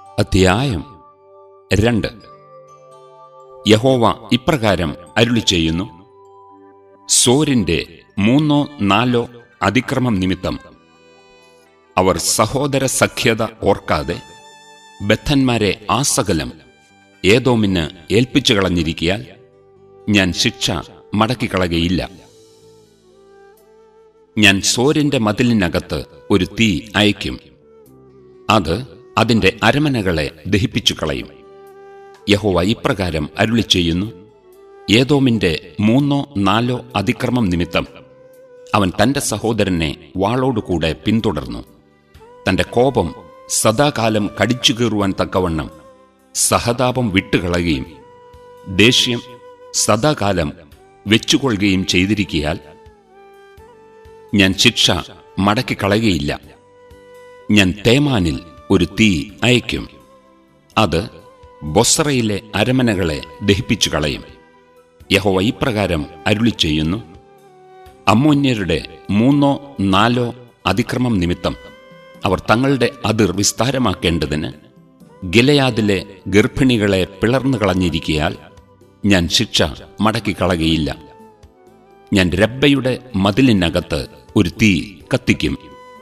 അധ്യായം രണ്ട് യഹോവ ഇപ്രകാരം അരുളി ചെയ്യുന്നു സോരിന്റെ മൂന്നോ നാലോ അതിക്രമം നിമിത്തം അവർ സഹോദര സഖ്യത ഓർക്കാതെ ബദ്ധന്മാരെ ആസകലം ഏതോമിന് ഏൽപ്പിച്ചു കളഞ്ഞിരിക്കിയാൽ ഞാൻ ശിക്ഷ മടക്കിക്കളകയില്ല ഞാൻ സോരിന്റെ മതിലിനകത്ത് ഒരു തീ അയക്കും അത് അതിന്റെ അരമനകളെ ദഹിപ്പിച്ചു കളയും യഹോവ ഇപ്രകാരം അരുളി ചെയ്യുന്നു ഏതോമിന്റെ മൂന്നോ നാലോ അതിക്രമം നിമിത്തം അവൻ തന്റെ സഹോദരനെ വാളോടുകൂടെ പിന്തുടർന്നു തന്റെ കോപം സദാകാലം കടിച്ചു കീറുവാൻ തക്കവണ്ണം സഹതാപം വിട്ടുകളയുകയും ദേഷ്യം സദാകാലം വെച്ചുകൊള്ളുകയും ചെയ്തിരിക്കിയാൽ ഞാൻ ശിക്ഷ മടക്കിക്കളയുകയില്ല ഞാൻ തേമാനിൽ ഒരു തീ അയക്കും അത് ബൊസ്രയിലെ അരമനകളെ ദഹിപ്പിച്ചു കളയും യഹോവ ഇപ്രകാരം അരുളി ചെയ്യുന്നു അമ്മോന്യരുടെ മൂന്നോ നാലോ അതിക്രമം നിമിത്തം അവർ തങ്ങളുടെ അതിർ വിസ്താരമാക്കേണ്ടതിന് ഗിലയാദിലെ ഗർഭിണികളെ പിളർന്നു കളഞ്ഞിരിക്കിയാൽ ഞാൻ ശിക്ഷ മടക്കിക്കളകയില്ല ഞാൻ രബ്ബയുടെ മതിലിനകത്ത് ഒരു തീ കത്തിക്കും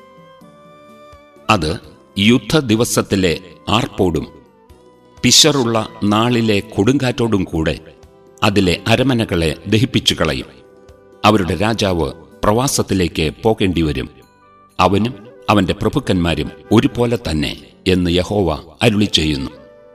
അത് യുദ്ധദിവസത്തിലെ ആർപ്പോടും പിശറുള്ള നാളിലെ കൊടുങ്കാറ്റോടും കൂടെ അതിലെ അരമനകളെ ദഹിപ്പിച്ചു കളയും അവരുടെ രാജാവ് പ്രവാസത്തിലേക്ക് പോകേണ്ടി വരും അവനും അവന്റെ പ്രഭുക്കന്മാരും ഒരുപോലെ തന്നെ എന്ന് യഹോവ അരുളി ചെയ്യുന്നു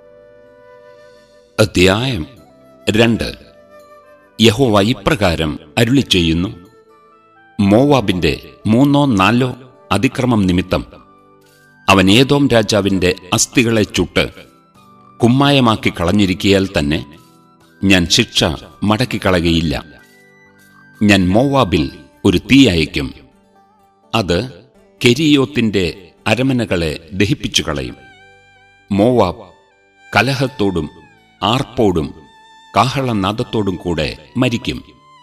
അധ്യായം രണ്ട് യഹോവ ഇപ്രകാരം അരുളി ചെയ്യുന്നു മോവാബിന്റെ മൂന്നോ നാലോ അതിക്രമം നിമിത്തം അവൻ ഏതോം രാജാവിന്റെ അസ്ഥികളെ ചുട്ട് കുമ്മായമാക്കി കളഞ്ഞിരിക്കിയാൽ തന്നെ ഞാൻ ശിക്ഷ മടക്കിക്കളകയില്ല ഞാൻ മോവാബിൽ ഒരു തീ അയക്കും അത് കെരിയോത്തിന്റെ അരമനകളെ ദഹിപ്പിച്ചു കളയും മോവാബ് കലഹത്തോടും ആർപ്പോടും കാഹളനാദത്തോടും കൂടെ മരിക്കും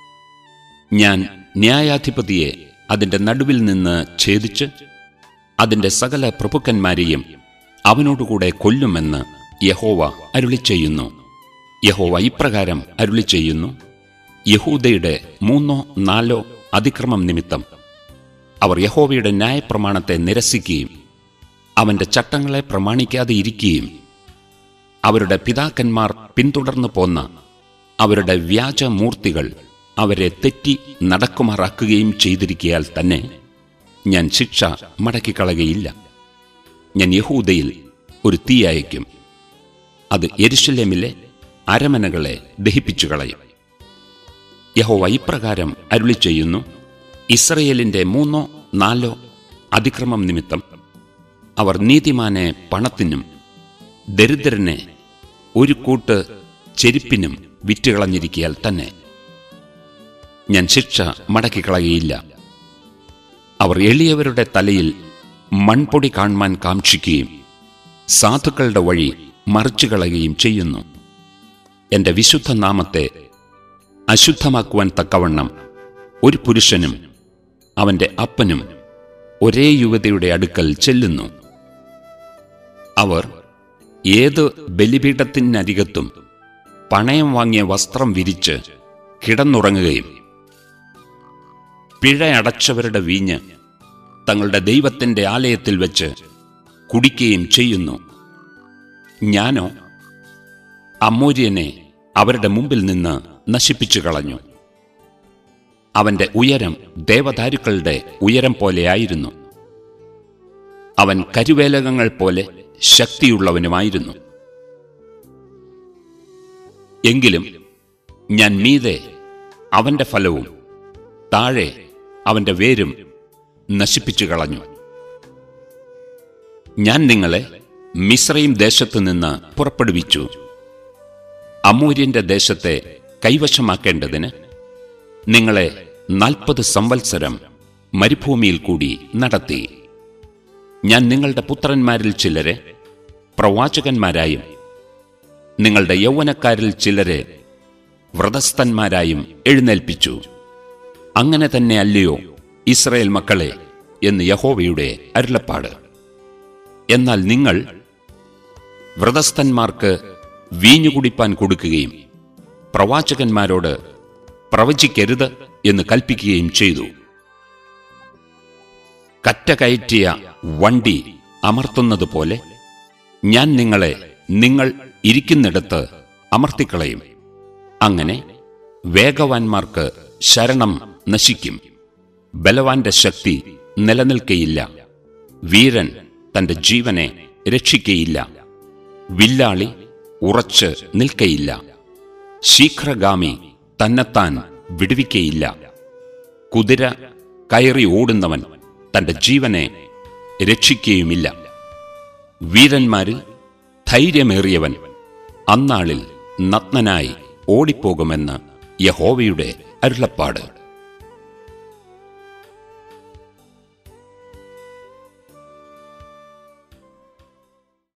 ഞാൻ ന്യായാധിപതിയെ അതിന്റെ നടുവിൽ നിന്ന് ഛേദിച്ച് അതിന്റെ സകല പ്രഭുക്കന്മാരെയും അവനോടുകൂടെ കൊല്ലുമെന്ന് യഹോവ അരുളി ചെയ്യുന്നു യഹോവ ഇപ്രകാരം അരുളി ചെയ്യുന്നു യഹൂദയുടെ മൂന്നോ നാലോ അതിക്രമം നിമിത്തം അവർ യഹോവയുടെ ന്യായപ്രമാണത്തെ നിരസിക്കുകയും അവന്റെ ചട്ടങ്ങളെ പ്രമാണിക്കാതെ ഇരിക്കുകയും അവരുടെ പിതാക്കന്മാർ പിന്തുടർന്നു പോന്ന അവരുടെ വ്യാജമൂർത്തികൾ അവരെ തെറ്റി നടക്കുമാറാക്കുകയും ചെയ്തിരിക്കയാൽ തന്നെ ഞാൻ ശിക്ഷ മടക്കിക്കളകയില്ല ഞാൻ യഹൂദയിൽ ഒരു തീ അയക്കും അത് എരുഷലേമിലെ അരമനകളെ ദഹിപ്പിച്ചു കളയും യഹോവ ഇപ്രകാരം അരുളി ചെയ്യുന്നു ഇസ്രയേലിന്റെ മൂന്നോ നാലോ അതിക്രമം നിമിത്തം അവർ നീതിമാനെ പണത്തിനും ദരിദ്രനെ ഒരു കൂട്ട് ചെരുപ്പിനും വിറ്റുകളഞ്ഞിരിക്കിയാൽ തന്നെ ഞാൻ ശിക്ഷ മടക്കിക്കളകയില്ല അവർ എളിയവരുടെ തലയിൽ മൺപൊടി കാണുവാൻ കാക്ഷിക്കുകയും സാധുക്കളുടെ വഴി മറിച്ചു കളയുകയും ചെയ്യുന്നു എന്റെ വിശുദ്ധ നാമത്തെ അശുദ്ധമാക്കുവാൻ തക്കവണ്ണം ഒരു പുരുഷനും അവന്റെ അപ്പനും ഒരേ യുവതിയുടെ അടുക്കൽ ചെല്ലുന്നു അവർ ഏത് ബലിപീഠത്തിനരികത്തും പണയം വാങ്ങിയ വസ്ത്രം വിരിച്ച് കിടന്നുറങ്ങുകയും പിഴയടച്ചവരുടെ വീഞ്ഞ് തങ്ങളുടെ ദൈവത്തിന്റെ ആലയത്തിൽ വെച്ച് കുടിക്കുകയും ചെയ്യുന്നു ഞാനോ അമൂര്യനെ അവരുടെ മുമ്പിൽ നിന്ന് നശിപ്പിച്ചു കളഞ്ഞു അവന്റെ ഉയരം ദേവദാരുക്കളുടെ ഉയരം പോലെയായിരുന്നു അവൻ കരുവേലകങ്ങൾ പോലെ ശക്തിയുള്ളവനുമായിരുന്നു എങ്കിലും ഞാൻ മീതെ അവന്റെ ഫലവും താഴെ അവന്റെ വേരും നശിപ്പിച്ചു കളഞ്ഞു ഞാൻ നിങ്ങളെ മിശ്രയും ദേശത്തു നിന്ന് പുറപ്പെടുവിച്ചു അമൂര്യന്റെ ദേശത്തെ കൈവശമാക്കേണ്ടതിന് നിങ്ങളെ നാൽപ്പത് സംവത്സരം മരുഭൂമിയിൽ കൂടി നടത്തി ഞാൻ നിങ്ങളുടെ പുത്രന്മാരിൽ ചിലരെ പ്രവാചകന്മാരായും നിങ്ങളുടെ യൗവനക്കാരിൽ ചിലരെ വ്രതസ്ഥന്മാരായും എഴുന്നേൽപ്പിച്ചു അങ്ങനെ തന്നെ അല്ലയോ ഇസ്രയേൽ മക്കളെ എന്ന് യഹോവയുടെ അരുളപ്പാട് എന്നാൽ നിങ്ങൾ വ്രതസ്ഥന്മാർക്ക് വീഞ്ഞുകുടിപ്പാൻ കൊടുക്കുകയും പ്രവാചകന്മാരോട് പ്രവചിക്കരുത് എന്ന് കൽപ്പിക്കുകയും ചെയ്തു കറ്റ കയറ്റിയ വണ്ടി അമർത്തുന്നത് പോലെ ഞാൻ നിങ്ങളെ നിങ്ങൾ ഇരിക്കുന്നിടത്ത് അമർത്തിക്കളയും അങ്ങനെ വേഗവാന്മാർക്ക് ശരണം നശിക്കും ബലവാന്റെ ശക്തി നിലനിൽക്കയില്ല വീരൻ തന്റെ ജീവനെ രക്ഷിക്കയില്ല വില്ലാളി ഉറച്ച് നിൽക്കയില്ല ശീഘ്രഗാമി തന്നെത്താൻ വിടുവിക്കയില്ല കുതിര കയറി ഓടുന്നവൻ തന്റെ ജീവനെ രക്ഷിക്കുകയുമില്ല വീരന്മാരിൽ ധൈര്യമേറിയവൻ അന്നാളിൽ നഗ്നനായി ഓടിപ്പോകുമെന്ന് യഹോവയുടെ അരുളപ്പാട്